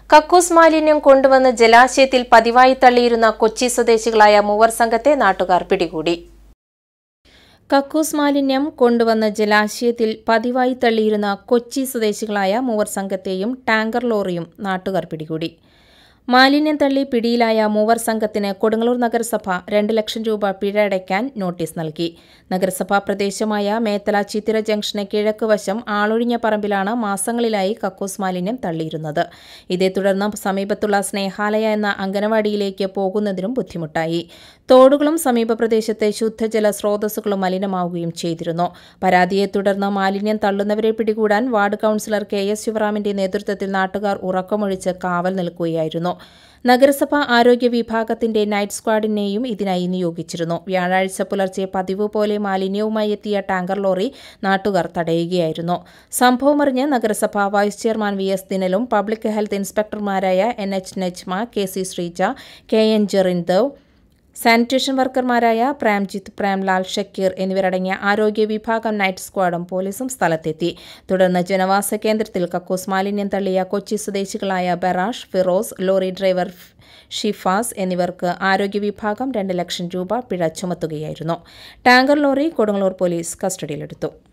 കക്കൂസ് മാലിന്യം കൊണ്ടുവന്ന് ജലാശയത്തിൽ പതിവായി തള്ളിയിരുന്ന കൊച്ചി സ്വദേശികളായ മൂവർ സംഘത്തെ നാട്ടുകാർ പിടികൂടി കക്കൂസ് മാലിന്യം കൊണ്ടുവന്ന് ജലാശയത്തിൽ പതിവായി തള്ളിയിരുന്ന കൊച്ചി സ്വദേശികളായ മൂവർ സംഘത്തെയും ടാങ്കർ ലോറിയും നാട്ടുകാർ പിടികൂടി മാലിന്യം തള്ളി പിടിയിലായ മൂവർ സംഘത്തിന് കൊടുങ്ങല്ലൂർ നഗരസഭ രണ്ട് ലക്ഷം രൂപ പിഴ അടയ്ക്കാൻ നോട്ടീസ് നൽകി നഗരസഭാ പ്രദേശമായ മേത്തല ചിത്തിര ജംഗ്ഷന് കിഴക്ക് വശം ആളൊഴിഞ്ഞ പറമ്പിലാണ് മാസങ്ങളിലായി കക്കൂസ് മാലിന്യം തള്ളിയിരുന്നത് ഇതേ തുടർന്ന് സമീപത്തുള്ള സ്നേഹാലയ എന്ന അംഗനവാടിയിലേക്ക് പോകുന്നതിനും ബുദ്ധിമുട്ടായി തോടുകളും സമീപ പ്രദേശത്തെ ശുദ്ധജല സ്രോതസ്സുകളും മലിനമാവുകയും ചെയ്തിരുന്നു പരാതിയെ തുടർന്ന് മാലിന്യം തള്ളുന്നവരെ പിടികൂടാൻ വാർഡ് കൌൺസിലർ കെ എസ് ശിവറാമിന്റെ നേതൃത്വത്തിൽ നാട്ടുകാർ ഉറക്കമൊഴിച്ച് കാവൽ നിൽക്കുകയായിരുന്നു നഗരസഭ ആരോഗ്യ വിഭാഗത്തിന്റെ നൈറ്റ് സ്ക്വാഡിനെയും ഇതിനായി നിയോഗിച്ചിരുന്നു വ്യാഴാഴ്ച പുലർച്ചെ പതിവ് പോലെ മാലിന്യവുമായി എത്തിയ ടാങ്കർ ലോറി നാട്ടുകാർ തടയുകയായിരുന്നു സംഭവമറിഞ്ഞ് നഗരസഭ വൈസ് ചെയർമാൻ വി എസ് ദിനലും പബ്ലിക് ഹെൽത്ത് ഇൻസ്പെക്ടർമാരായ N H Najma K C Sreeja K N Jerindev sanitation വർക്കർമാരായ പ്രേംജിത്ത് പ്രേംലാൽ ഷക്കീർ എന്നിവരടങ്ങിയ ആരോഗ്യ വിഭാഗം നൈറ്റ് സ്ക്വാഡും പോലീസും സ്ഥലത്തെത്തി തുടർന്ന് ജനവാസ കേന്ദ്രത്തിൽ കക്കൂസ് മാലിന്യം തള്ളിയ കൊച്ചി സ്വദേശികളായ ബറാഷ് ഫിറോസ് ലോറി ഡ്രൈവർ ഷിഫാസ് എന്നിവർക്ക് ആരോഗ്യ വിഭാഗം രണ്ട് ലക്ഷം രൂപ പിഴ ചുമത്തുകയായിരുന്നു ടാങ്കർ ലോറി കൊടുങ്ങല്ലൂർ പോലീസ് കസ്റ്റഡിയിലെടുത്തു